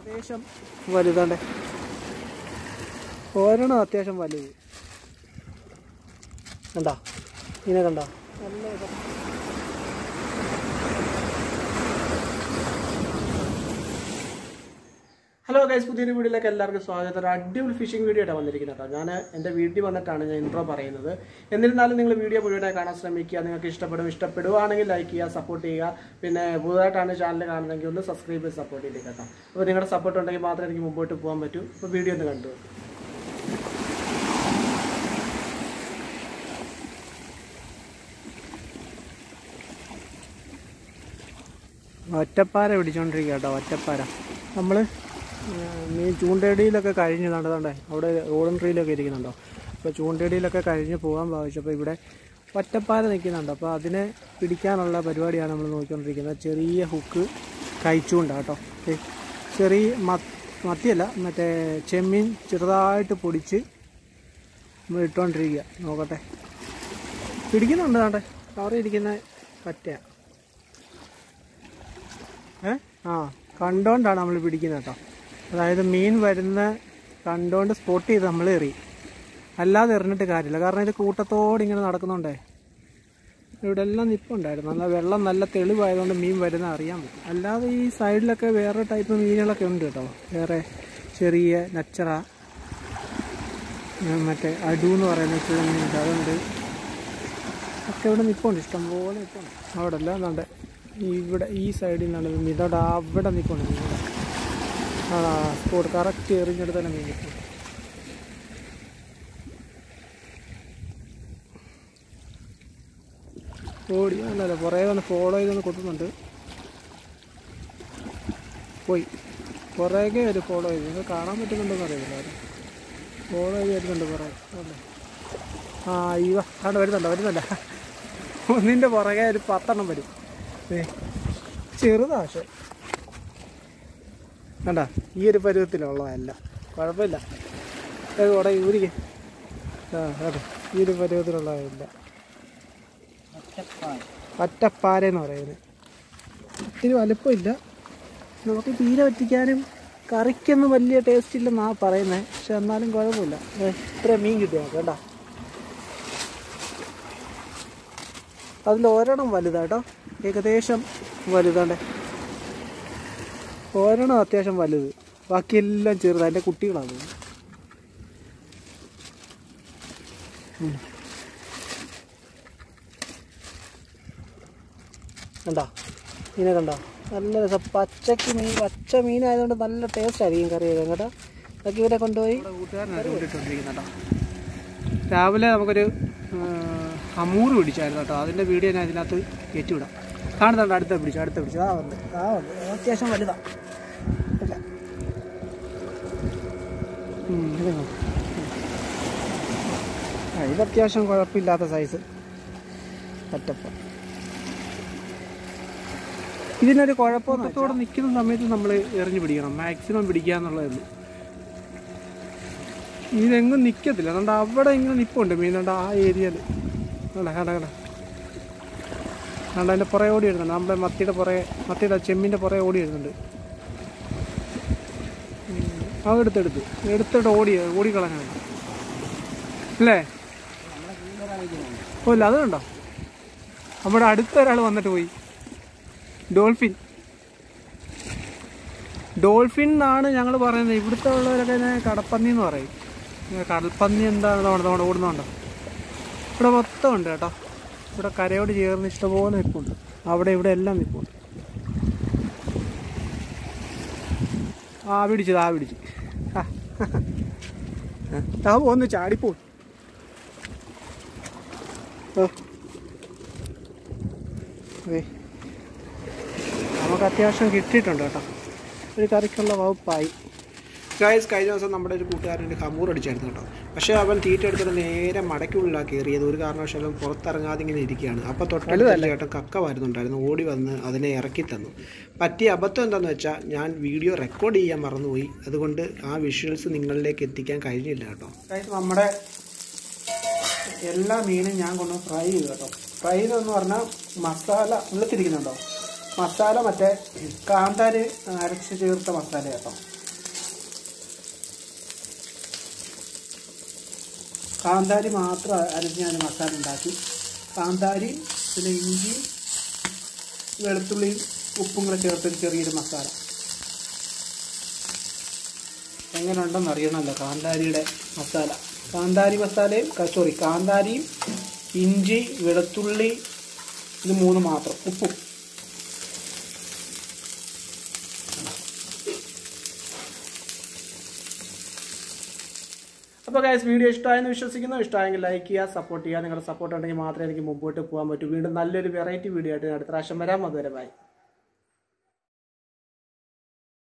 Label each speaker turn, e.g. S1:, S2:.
S1: അത്യാവശ്യം വലുതാണ്ടേ ഒരെണ്ണം അത്യാവശ്യം വലുത് കണ്ടോ ഇതിനെ കണ്ടോ നല്ല ഇത്. ഹലോ ഗൈസ് പുതിയൊരു വീഡിയോയിലേക്ക് എല്ലാവർക്കും സ്വാഗതം ഒരു അടിപൊളി ഫിഷിംഗ് വീഡിയോ ആയിട്ടാണ് വന്നിരിക്കുന്നത് കേട്ടോ ഞാൻ എൻ്റെ വീട്ടിൽ വന്നിട്ടാണ് ഞാൻ ഇൻട്രോ പറയുന്നത് എന്നിരുന്നാലും നിങ്ങൾ വീഡിയോ മുഴുവനായി കാണാൻ ശ്രമിക്കുക നിങ്ങൾക്ക് ഇഷ്ടപ്പെടും ഇഷ്ടപ്പെടുവാണെങ്കിൽ ലൈക്ക് ചെയ്യുക സപ്പോർട്ട് ചെയ്യുക പിന്നെ പുതുതായിട്ടാണ് ചാനൽ കാണുന്നതെങ്കിൽ ഒന്ന് സബ്സ്ക്രൈബ് ചെയ്ത് സപ്പോർട്ട് ചെയ്തേക്കാം കേട്ടോ അപ്പോൾ നിങ്ങളുടെ സപ്പോർട്ട് ഉണ്ടെങ്കിൽ മാത്രമേ എനിക്ക് മുമ്പോട്ട് പോകാൻ പറ്റൂ അപ്പോൾ വീഡിയോ ഒന്ന് കണ്ടു ഒറ്റപ്പാര പിടിച്ചോണ്ടിരിക്കുക കേട്ടോ ഒറ്റപ്പാര നമ്മൾ മീൻ ചൂണ്ടയിടിയിലൊക്കെ കഴിഞ്ഞ് നടന്നണ്ടേ അവിടെ ഓടൻ ട്രീലൊക്കെ ഇരിക്കുന്നുണ്ടോ അപ്പോൾ ചൂണ്ടയിടിയിലൊക്കെ കഴിഞ്ഞ് പോകാൻ ഭാവിച്ചപ്പോൾ ഇവിടെ ഒറ്റപ്പാര നിൽക്കുന്നുണ്ട് അപ്പോൾ അതിനെ പിടിക്കാനുള്ള പരിപാടിയാണ് നമ്മൾ നോക്കിക്കൊണ്ടിരിക്കുന്നത് ചെറിയ ഹുക്ക് കഴിച്ചുകൊണ്ട് കേട്ടോ ഏ, ചെറിയ മ- മത്തിയല്ല മറ്റേ ചെമ്മീൻ ചെറുതായിട്ട് പൊടിച്ച് നമ്മൾ ഇട്ടുകൊണ്ടിരിക്കുക നോക്കട്ടെ പിടിക്കുന്നുണ്ട് താണ്ടെ അവിടെ ഇരിക്കുന്ന പറ്റയാണ് ഏ ആ കണ്ടോണ്ടാണ് നമ്മൾ പിടിക്കുന്നത് കേട്ടോ അതായത് മീൻ വരുന്ന കണ്ടോണ്ട് സ്പോട്ട് ചെയ്ത് നമ്മൾ എറി അല്ലാതെ എറിഞ്ഞിട്ട് കാര്യമില്ല കാരണം ഇത് കൂട്ടത്തോടെ ഇങ്ങനെ നടക്കുന്നുണ്ടേ ഇവിടെ എല്ലാം നിപ്പുണ്ടായിരുന്നു നല്ല വെള്ളം നല്ല തെളിവായതുകൊണ്ട് മീൻ വരുന്ന അറിയാൻ പറ്റും അല്ലാതെ ഈ സൈഡിലൊക്കെ വേറെ ടൈപ്പ് മീനുകളൊക്കെ ഉണ്ട് കേട്ടോ വേറെ ചെറിയ നച്ചറ ഉം, മറ്റേ അടു എന്ന് പറയുന്ന ചൂടുണ്ട് അതുണ്ട് ഒക്കെ ഇവിടെ നിൽപ്പുണ്ട് ഇഷ്ടംപോലെ നിൽപ്പുണ്ട് അവിടെ അല്ല എന്താണ്ട് ഇവിടെ ഈ സൈഡിൽ നിന്നാണ് മീൻ ഇതോടെ അവിടെ നിൽപ്പുണ്ട് മീൻ ഇവിടെ. ആ സ്പോട്ട് കറക്റ്റ് എറിഞ്ഞെടുത്ത് തന്നെ മീൻ നിൽപ്പുണ്ട് ഓടി അല്ലല്ല പുറകെ വന്ന് ഫോളോ ചെയ്തൊന്ന് കൊത്തുന്നുണ്ട് പോയി പുറകെ ഒരു ഫോളോ ചെയ്ത് നിങ്ങൾക്ക് കാണാൻ പറ്റുന്നുണ്ടോന്ന് അറിയില്ല ആരും ഫോളോ ചെയ്ത് വരുന്നുണ്ട് പുറകെ അല്ലേ ആ ഇവ അവിടെ വരുന്നുണ്ട് വരുന്നുണ്ട് ഒന്നിൻ്റെ പുറകെ ഒരു പത്തെണ്ണം വരും ഏ ചെറുതാ പക്ഷെ കണ്ട ഈ ഒരു പരുവത്തിലുള്ളതല്ല കുഴപ്പമില്ല അത് കുറെ ഊരിക്ക് ആ കേട്ടോ ഈ ഒരു പരുവത്തിലുള്ളതല്ല പറ്റപ്പാര എന്ന് പറയുന്നത് ഒത്തിരി വലുപ്പമില്ല നമുക്ക് തീരെ പറ്റിക്കാനും കറിക്കൊന്നും വലിയ ടേസ്റ്റ് ഇല്ലെന്നാ പറയുന്നത് പക്ഷെ എന്നാലും കുഴപ്പമില്ല ഏ, ഇത്ര മീൻ കിട്ടിയാൽ കേട്ടോ അതിൽ ഒരെണ്ണം വലുതാട്ടോ ഏകദേശം വലുതാണ്ടേ ഒരെണ്ണം അത്യാവശ്യം വലുത് ബാക്കിയെല്ലാം ചെറുത് അതിൻ്റെ കുട്ടികളാണ് തോന്നുന്നു. ഉം. കണ്ടോ മീനെ കണ്ടോ നല്ല രസം പച്ചക്ക് മീൻ പച്ച മീനായതുകൊണ്ട് നല്ല ടേസ്റ്റ് ആയിരിക്കും കറി വെക്കാൻ കേട്ടോ അതൊക്കെ ഇവരെ കൊണ്ടുപോയി കൊണ്ടിട്ടുണ്ടിരിക്കുന്നുണ്ടോ രാവിലെ നമുക്കൊരു ആ, അമൂറ് പിടിച്ചായിരുന്നു കേട്ടോ അതിൻ്റെ വീഡിയോ ഞാൻ ഇതിനകത്ത് കയറ്റിവിടാം കാണുന്നുണ്ട് അടുത്ത പിടിച്ചു അടുത്ത പിടിച്ചു ആ വന്ന് ആ വന്ന് അത്യാവശ്യം വലുതാ അല്ല ഉം, ഇത് നോക്ക്. ഉം. ആ ഇത് അത്യാവശ്യം കുഴപ്പമില്ലാത്ത സൈസ് പറ്റപ്പ ഇതിനൊരു കുഴപ്പത്തോടെ നിൽക്കുന്ന സമയത്ത് നമ്മൾ എറിഞ്ഞു പിടിക്കണം മാക്സിമം പിടിക്കുക എന്നുള്ളതേ ഉള്ളൂ ഇതെങ്ങും നിൽക്കത്തില്ല അതുകൊണ്ട് അവിടെ ഇങ്ങനെ നിൽപ്പുണ്ട് മീൻ അതുകൊണ്ട് ആ ഏരിയയിൽ കണ്ട കണ്ട കണ്ട കണ്ട അതിൻ്റെ പുറകെ ഓടി വരുന്നുണ്ട് നമ്മുടെ മത്തിയുടെ പുറകെ മത്തിയുടെ ചെമ്മീൻ്റെ പുറകെ ഓടി വരുന്നുണ്ട് ഉം. ആ എടുത്തെടുത്ത് എടുത്തിട്ട് ഓടി ഓടിക്കളഞ്ഞാൽ അല്ലേ ഓ ഇല്ല അത് കണ്ടോ നമ്മുടെ അടുത്ത ഒരാൾ വന്നിട്ട് പോയി ഡോൾഫിൻ ഡോൾഫിൻ എന്നാണ് ഞങ്ങൾ പറയുന്നത് ഇവിടുത്തെ ഉള്ളവരൊക്കെ ഇതിനെ കടപ്പന്നി എന്ന് പറയും ഇങ്ങനെ കടൽപ്പന്നി എന്താണ് അവിടെ അവിടെ ഓടുന്നുണ്ടോ ഇവിടെ മൊത്തം ഉണ്ട് കേട്ടോ ഇവിടെ കരയോട് ചേർന്ന് ഇഷ്ടംപോലെ നിൽപ്പുണ്ട് അവിടെ ഇവിടെ എല്ലാം നിൽപ്പുണ്ട് ആ പിടിച്ചത് ആ പിടിച്ച് ആ. ആ പോന്ന് ചാടിപ്പോ ഓ ഏ നമുക്ക് അത്യാവശ്യം കിട്ടിയിട്ടുണ്ട് കേട്ടോ ഒരു കറിക്കുള്ള വകുപ്പായി ഗായസ് കഴിഞ്ഞ ദിവസം നമ്മുടെ ഒരു കൂട്ടുകാരൻ്റെ ഹമൂർ അടിച്ചായിരുന്നു കേട്ടോ പക്ഷേ അവൻ തീറ്റ എടുത്തിട്ട് നേരെ മടക്കുള്ളിലാണ് കയറിയത് ഒരു കാരണവശാലും പുറത്തിറങ്ങാതെ ഇങ്ങനെ ഇരിക്കുകയാണ് അപ്പോൾ തൊട്ടടുത്ത ചേട്ടൻ കക്ക വരുന്നുണ്ടായിരുന്നു ഓടി വന്ന് അതിനെ ഇറക്കി തന്നു പറ്റിയ അബദ്ധം എന്താണെന്ന് വെച്ചാൽ ഞാൻ വീഡിയോ റെക്കോർഡ് ചെയ്യാൻ മറന്നുപോയി അതുകൊണ്ട് ആ വിഷ്വൽസ് നിങ്ങളിലേക്ക് എത്തിക്കാൻ കഴിഞ്ഞില്ല കേട്ടോ നമ്മുടെ എല്ലാ മീനും ഞാൻ കൊണ്ട് ഫ്രൈ ചെയ്തു കേട്ടോ ഫ്രൈ ചെയ്തെന്ന് പറഞ്ഞാൽ മസാല ഉള്ളത്തിരിക്കുന്നുണ്ടോ മസാല മറ്റേ കാന്താര് അരച്ച് ചേർത്ത മസാല കേട്ടോ കാന്താരി മാത്രം അരച്ച് ഞാൻ മസാല ഉണ്ടാക്കി കാന്താരി പിന്നെ ഇഞ്ചി വെളുത്തുള്ളിയും ഉപ്പും കൂടെ ചേർത്തൊരു ചെറിയൊരു മസാല എങ്ങനെ ഉണ്ടെന്ന് അറിയണമല്ലോ കാന്താരിയുടെ മസാല കാന്താരി മസാലയും സോറി കാന്താരിയും ഇഞ്ചി വെളുത്തുള്ളി ഇത് മൂന്ന് മാത്രം ഉപ്പും അപ്പോൾ ഗൈസ് വീഡിയോ ഇഷ്ടമായെന്ന് വിശ്വസിക്കുന്നു ഇഷ്ടമായെങ്കിൽ ലൈക്ക് ചെയ്യുക സപ്പോർട്ട് ചെയ്യുക നിങ്ങളുടെ സപ്പോർട്ട് ഉണ്ടെങ്കിൽ മാത്രമേ എനിക്ക് മുമ്പോട്ട് പോകാൻ പറ്റൂ വീണ്ടും നല്ലൊരു വെറൈറ്റി വീഡിയോ ആയിട്ട് ഞാൻ അടുത്ത പ്രാവശ്യം വരാം അതുവരെ ബൈ